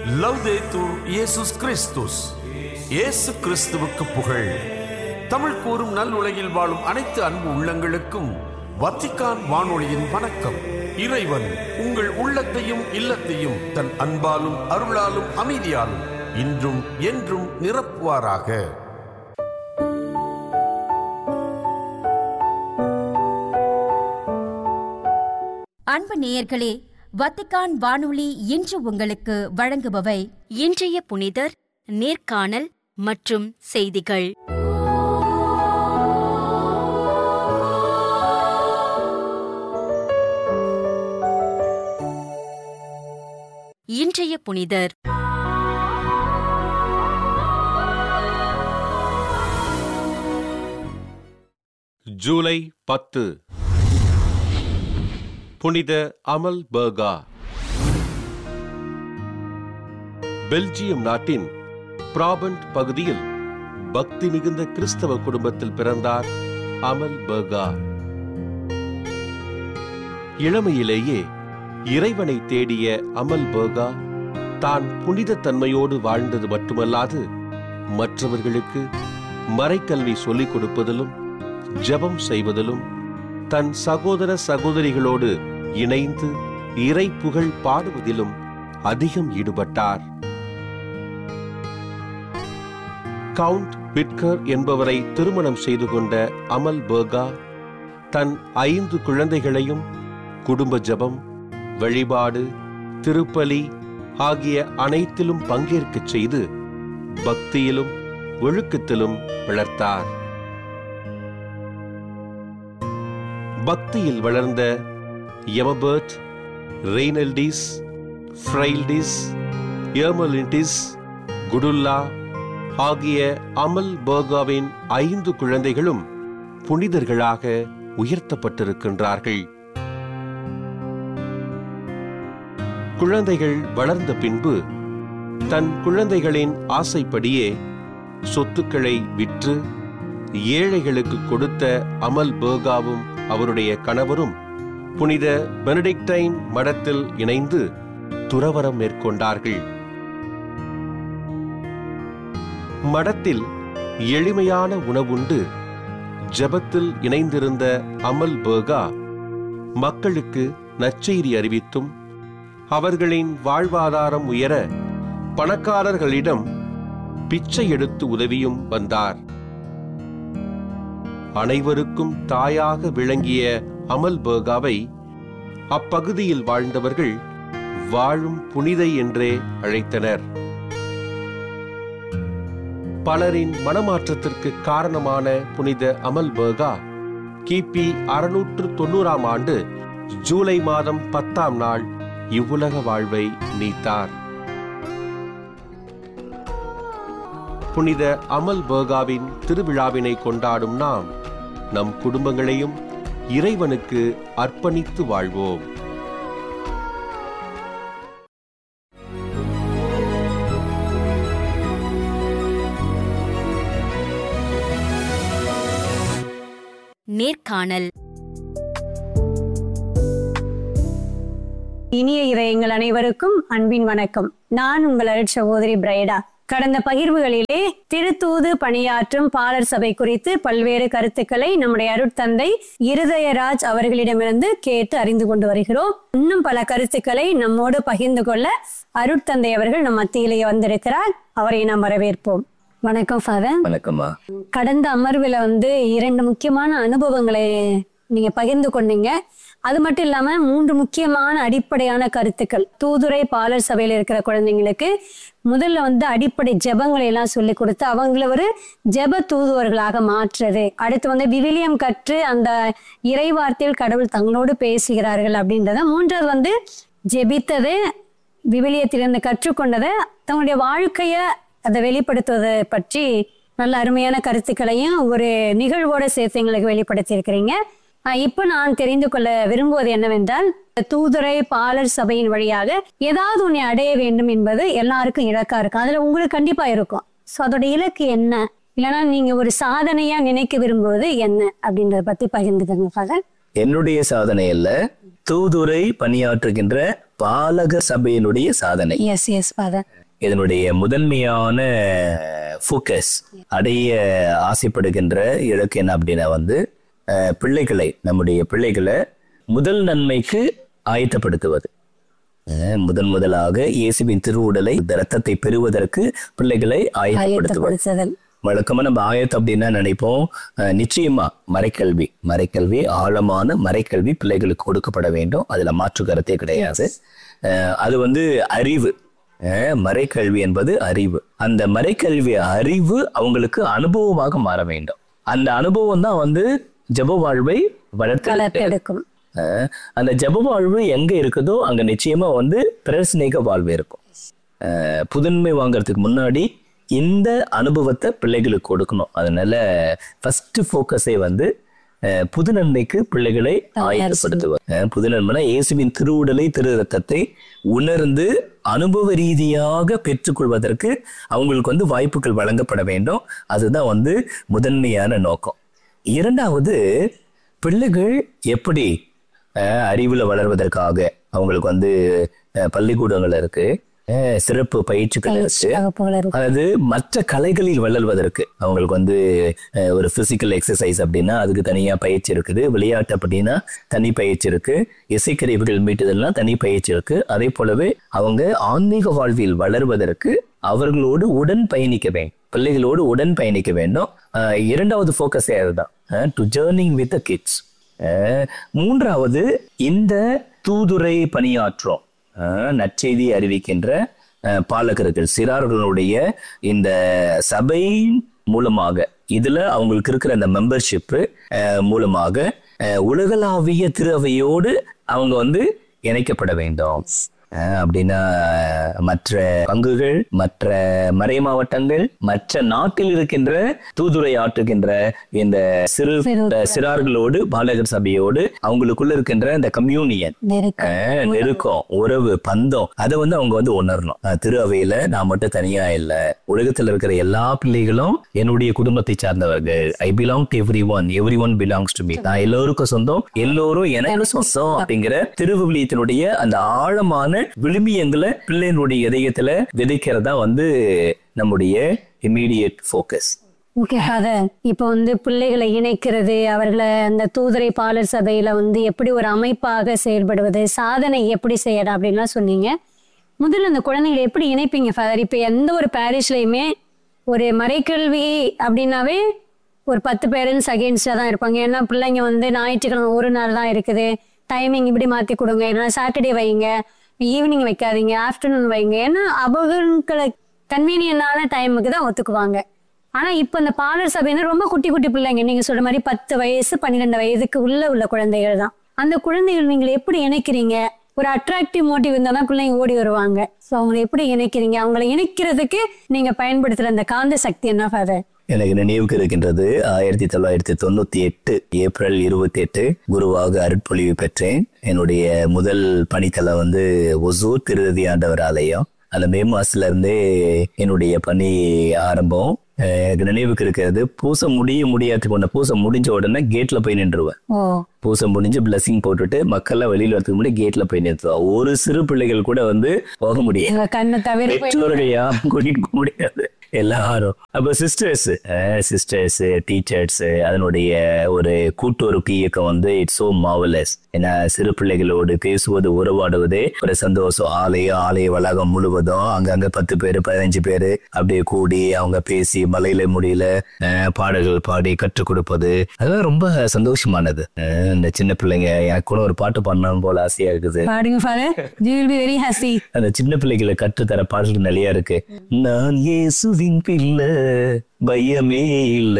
லவ்தேத்தூர் இயேசுஸ் கிறிஸ்துஸ் இயேசு கிறிஸ்துவுக்கு புகழ் தமிழ் கூறும் நல் உலகில் வாழும் அனைத்து அன்பு உள்ளங்களுக்கும் வத்திக்கான் வானொலியின் வணக்கம் இறைவன் உங்கள் உள்ளத்தையும் இல்லத்தையும் தன் அன்பாலும் அருளாலும் அமைதியாலும் இன்றும் என்றும் நிரப்புவாராக அன்பு நேயர்களே வத்திக்கான் வானொலி இன்று உங்களுக்கு வழங்குபவை இன்றைய புனிதர் நேர்காணல் மற்றும் செய்திகள் இன்றைய புனிதர் ஜூலை பத்து புனித அமல் பர்கா பெல்ஜியம் நாட்டின் பிராபண்ட் பகுதியில் பக்தி மிகுந்த கிறிஸ்தவ குடும்பத்தில் பிறந்தார் அமல் பர்கா இளமையிலேயே இறைவனை தேடிய அமல் பர்கா தான் புனித தன்மையோடு வாழ்ந்தது மட்டுமல்லாது மற்றவர்களுக்கு மறைக்கல்வி சொல்லிக் கொடுப்பதிலும் ஜெபம் செய்வதிலும் தன் சகோதர சகோதரிகளோடு இணைந்து இறை புகழ் பாடுவதிலும் அதிகம் ஈடுபட்டார் கவுண்ட் விட்கர் என்பவரை திருமணம் செய்து கொண்ட அமல் பர்கா தன் ஐந்து குழந்தைகளையும் குடும்ப ஜெபம் வழிபாடு திருப்பலி ஆகிய அனைத்திலும் பங்கேற்கச் செய்து பக்தியிலும் ஒழுக்கத்திலும் வளர்த்தார் பக்தியில் வளர்ந்த எமபர்ட் ரெய்னல்டிஸ் ஃப்ரைல்டிஸ் ஏர்மலிண்டிஸ் குடுல்லா ஆகிய அமல் பர்காவின் ஐந்து குழந்தைகளும் புனிதர்களாக உயர்த்தப்பட்டிருக்கின்றார்கள் குழந்தைகள் வளர்ந்த பின்பு தன் குழந்தைகளின் ஆசைப்படியே சொத்துக்களை விற்று ஏழைகளுக்கு கொடுத்த அமல் பர்காவும் அவருடைய கணவரும் புனித பெனடிக்டைன் மடத்தில் இணைந்து துறவரம் மேற்கொண்டார்கள் மடத்தில் எளிமையான உணவுண்டு ஜெபத்தில் இணைந்திருந்த அமல் பர்கா மக்களுக்கு நற்செய்தி அறிவித்தும் அவர்களின் வாழ்வாதாரம் உயர பணக்காரர்களிடம் பிச்சை எடுத்து உதவியும் வந்தார் அனைவருக்கும் தாயாக விளங்கிய அமல் பர்காவை அப்பகுதியில் வாழ்ந்தவர்கள் வாழும் புனிதை என்றே அழைத்தனர் பலரின் மனமாற்றத்திற்கு காரணமான புனித அமல் பர்கா கிபி அறுநூற்று தொண்ணூறாம் ஆண்டு ஜூலை மாதம் பத்தாம் நாள் இவ்வுலக வாழ்வை நீத்தார் புனித அமல் பர்காவின் திருவிழாவினை கொண்டாடும் நாம் நம் குடும்பங்களையும் இறைவனுக்கு அர்ப்பணித்து வாழ்வோம் நேர்காணல் இனிய இதயங்கள் அனைவருக்கும் அன்பின் வணக்கம் நான் உங்கள் அருட் சகோதரி பிரைடா கடந்த பகிர்வுகளிலே திருத்தூது பணியாற்றும் பாலர் சபை குறித்து பல்வேறு கருத்துக்களை நம்முடைய அருட்தந்தை இருதயராஜ் அவர்களிடமிருந்து கேட்டு அறிந்து கொண்டு வருகிறோம் இன்னும் பல கருத்துக்களை நம்மோடு பகிர்ந்து கொள்ள அருட்தந்தை அவர்கள் நம் மத்தியிலே வந்திருக்கிறார் அவரை நாம் வரவேற்போம் வணக்கம் ஃபாதர் வணக்கம்மா கடந்த அமர்வுல வந்து இரண்டு முக்கியமான அனுபவங்களை நீங்க பகிர்ந்து கொண்டீங்க அது மட்டும் இல்லாம மூன்று முக்கியமான அடிப்படையான கருத்துக்கள் தூதுரை பாலர் சபையில இருக்கிற குழந்தைங்களுக்கு முதல்ல வந்து அடிப்படை ஜெபங்களை எல்லாம் சொல்லி கொடுத்து அவங்கள ஒரு ஜெப தூதுவர்களாக மாற்றுறது அடுத்து வந்து விவிலியம் கற்று அந்த இறைவார்த்தையில் கடவுள் தங்களோடு பேசுகிறார்கள் அப்படின்றத மூன்றாவது வந்து ஜெபித்தது விவிலியத்திலிருந்து கற்றுக்கொண்டதை தங்களுடைய வாழ்க்கைய அதை வெளிப்படுத்துவதை பற்றி நல்ல அருமையான கருத்துக்களையும் ஒரு நிகழ்வோட சேர்த்து எங்களுக்கு வெளிப்படுத்தி இருக்கிறீங்க இப்போ நான் தெரிந்து கொள்ள விரும்புவது என்னவென்றால் தூதுரை பாலர் சபையின் வழியாக ஏதாவது ஒன்றை அடைய வேண்டும் என்பது எல்லாருக்கும் இலக்கா இருக்கும் அதுல உங்களுக்கு கண்டிப்பா இருக்கும் ஸோ அதோட இலக்கு என்ன இல்லைன்னா நீங்க ஒரு சாதனையா நினைக்க விரும்புவது என்ன அப்படின்றத பத்தி பகிர்ந்துக்கங்க ஃபாதர் என்னுடைய சாதனை அல்ல தூதுரை பணியாற்றுகின்ற பாலக சபையினுடைய சாதனை எஸ் எஸ் ஃபாதர் இதனுடைய முதன்மையான ஃபோக்கஸ் அடைய ஆசைப்படுகின்ற இலக்கு என்ன அப்படின்னா வந்து அஹ், பிள்ளைகளை நம்முடைய பிள்ளைகளை முதல் நன்மைக்கு ஆயத்தப்படுத்துவது அஹ், முதன் முதலாக இயேசுவின் திருவுடலை இந்த ரத்தத்தை பெறுவதற்கு பிள்ளைகளை ஆயத்தப்படுத்துவது ஆயத்தப்படுத்துதல் வழக்கமா நம்ம ஆயத் அப்படின்னா நினைப்போம் அஹ், நிச்சயமா மறைக்கல்வி மறைக்கல்வி ஆழமான மறைக்கல்வி பிள்ளைகளுக்கு கொடுக்கப்பட வேண்டும் அதுல மாற்று கருத்தே கிடையாது அஹ், அது வந்து அறிவு அஹ், மறைக்கல்வி என்பது அறிவு அந்த மறைக்கல்வி அறிவு அவங்களுக்கு அனுபவமாக மாற வேண்டும் அந்த அனுபவம் தான் வந்து ஜெப வாழ்வை வளர்த்து வளர்த்தெடுக்கும் அஹ், அந்த ஜெப வாழ்வு எங்க இருக்குதோ அங்க நிச்சயமா வந்து பிரசனிக வாழ்வு இருக்கும் அஹ், புதுமை வாங்குறதுக்கு முன்னாடி இந்த அனுபவத்தை பிள்ளைகளுக்கு கொடுக்கணும் அதனால ஃபர்ஸ்ட் ஃபோக்கஸே வந்து அஹ், புது நன்மைக்கு பிள்ளைகளை ஆயத்தப்படுத்துவது அஹ், புது நன்மைனா இயேசுவின் திருவுடலை திரு ரத்தத்தை உணர்ந்து அனுபவ ரீதியாக பெற்றுக்கொள்வதற்கு அவங்களுக்கு வந்து வாய்ப்புகள் வழங்கப்பட வேண்டும் அதுதான் வந்து முதன்மையான நோக்கம் இரண்டாவது பிள்ளைகள் எப்படி அஹ், அறிவுல வளர்வதற்காக அவங்களுக்கு வந்து அஹ், பள்ளிக்கூடங்கள் இருக்கு அஹ், சிறப்பு பயிற்சிகள் இருக்கு வகுப்புகள் இருக்கும் அதாவது மற்ற கலைகளில் வளர்வதற்கு அவங்களுக்கு வந்து அஹ், ஒரு பிசிக்கல் எக்ஸசைஸ் அப்படின்னா அதுக்கு தனியா பயிற்சி இருக்குது விளையாட்டு அப்படின்னா தனி பயிற்சி இருக்கு இசைக்கருவிகள் மீட்டுதல்லாம் தனி பயிற்சி இருக்கு அதே போலவே அவங்க ஆன்மீக வாழ்வில் வளர்வதற்கு அவர்களோடு உடன் பயணிக்க வேண்டும் பிள்ளைகளோடு உடன் பயணிக்க வேண்டும் அஹ், இரண்டாவது ஃபோக்கஸே அதுதான் to journeying with the kids மூன்றாவது இந்த தூதுரை பணியாற்றும் அஹ், நற்செய்தி அறிவிக்கின்ற அஹ், பாலகர்கள் சிறார்களுடைய இந்த சபை மூலமாக இதுல அவங்களுக்கு இருக்கிற அந்த மெம்பர்ஷிப் மூலமாக அஹ், உலகளாவிய திருவையோடு அவங்க வந்து இணைக்கப்பட வேண்டும் அஹ், அப்படின்னா மற்ற பங்குகள் மற்ற மறை மாவட்டங்கள் மற்ற நாட்டில் இருக்கின்ற தூதுரை ஆற்றுகின்ற இந்த சிறு சிறார்களோடு பாலகர் சபையோடு அவங்களுக்குள்ள இருக்கின்ற இந்த கம்யூனியன் நெருக்கம் ஆஹ் நெருக்கம் உறவு பந்தம் அதை வந்து அவங்க வந்து உணரணும் ஆஹ் திரு அவையில நான் மட்டும் தனியா இல்ல உலகத்துல இருக்கிற எல்லா பிள்ளைகளும் என்னுடைய குடும்பத்தை சார்ந்தவர்கள் I belong to everyone everyone belongs to me நான் எல்லோருக்கும் சொந்தம் எல்லோரும் எனக்கு சொந்தம் அப்படிங்கிற திருவிவிலியத்தினுடைய அந்த ஆழமான விழுமியங்களை பிள்ளையினுடைய இதயத்துல விதைக்கிறதா வந்து நம்முடைய இம்மீடியட் ஃபோக்கஸ் ஓகே ஃபாதர் இப்போ வந்து பிள்ளைகளை இணைக்கிறது அவர்களை அந்த தூதரை பாலர் சபையில வந்து எப்படி ஒரு அமைப்பாக செயல்படுவது சாதனை எப்படி செய்யணும் அப்படின்லாம் சொன்னீங்க முதல்ல அந்த குழந்தைகளை எப்படி இணைப்பீங்க ஃபாதர் இப்போ எந்த ஒரு பேரிஸ்லையுமே ஒரு மறைக்கல்வி அப்படின்னாவே ஒரு பத்து பேரண்ட்ஸ் அகேன்ஸ்டாக தான் இருப்பாங்க ஏன்னா பிள்ளைங்க வந்து ஞாயிற்றுக்கிழமை ஒரு நாள் தான் இருக்குது டைமிங் இப்படி மாற்றி கொடுங்க இல்லைன்னா சாட்டர்டே வைங்க ஈவினிங் வைக்காதீங்க ஆஃப்டர்நூன் வைங்க ஏன்னா அவங்களுக்கு கன்வீனியன்டான டைமுக்கு தான் ஒத்துக்குவாங்க ஆனா இப்ப இந்த பாலர் சபையினர் ரொம்ப குட்டி குட்டி பிள்ளைங்க நீங்க சொல்ற மாதிரி பத்து வயசு பன்னிரெண்டு வயதுக்கு உள்ள உள்ள குழந்தைகள் தான் அந்த குழந்தைகள் நீங்க எப்படி இணைக்கிறீங்க ஒரு அட்ராக்டிவ் மோட்டிவ் இருந்தா தான் பிள்ளைங்க ஓடி வருவாங்க ஸோ அவங்களை எப்படி இணைக்கிறீங்க அவங்களை இணைக்கிறதுக்கு நீங்க பயன்படுத்துற அந்த காந்த சக்தி என்ன ஃபாதர் எனக்கு நினைவுக்கு இருக்கின்றது ஆயிரத்தி தொள்ளாயிரத்தி தொண்ணூத்தி எட்டு ஏப்ரல் இருபத்தி எட்டு குருவாக அருட்பொழிவு பெற்றேன் என்னுடைய முதல் பணித்தலம் வந்து ஒசூர் திருதி ஆண்டவர் ஆலயம் அந்த மே மாசத்துல இருந்தே என்னுடைய பணி ஆரம்பம் அஹ் எனக்கு நினைவுக்கு இருக்கிறது பூசை முடிய முடியாதுக்கு ஒன்று பூசை முடிஞ்ச உடனே கேட்ல போய் நின்றுவேன் ஓ பூசை முடிஞ்சு பிளஸிங் போட்டுட்டு மக்கள்லாம் வெளியில வரதுக்கு முன்னாடி கேட்ல போய் நிறுத்துவோம் ஒரு சிறு பிள்ளைகள் கூட வந்து போக முடியாது எங்க கண்ணை தவிர போய் பெற்றோர்கள் யாரும் கூட்டிட்டு போக முடியாது எல்லாரும் அப்ப சிஸ்டர்ஸ் சிஸ்டர்ஸ் டீச்சர்ஸ் அதனுடைய ஒரு கூட்டுறவு இயக்கம் வந்து இட்ஸ் சோ மாவலஸ் ஏன்னா சிறு பிள்ளைகளோடு பேசுவது உறவாடுவதே ஒரு சந்தோஷம் ஆலயம் ஆலய வளாகம் முழுவதும் அங்கங்க பத்து பேரு பதினஞ்சு பேரு அப்படியே கூடி அவங்க பேசி மலையில முடியல அஹ், பாடல்கள் பாடி கற்றுக் கொடுப்பது அதெல்லாம் ரொம்ப சந்தோஷமானது அஹ், இந்த சின்ன பிள்ளைங்க எனக்கு கூட ஒரு பாட்டு பண்ணணும் போல ஆசையா இருக்குது பாடுங்க father you will be very happy அந்த சின்ன பிள்ளைகளை கற்றுத்தர பாடல்கள் நிறைய இருக்கு நான் இயேசுவின் பிள்ளை பயமே இல்லை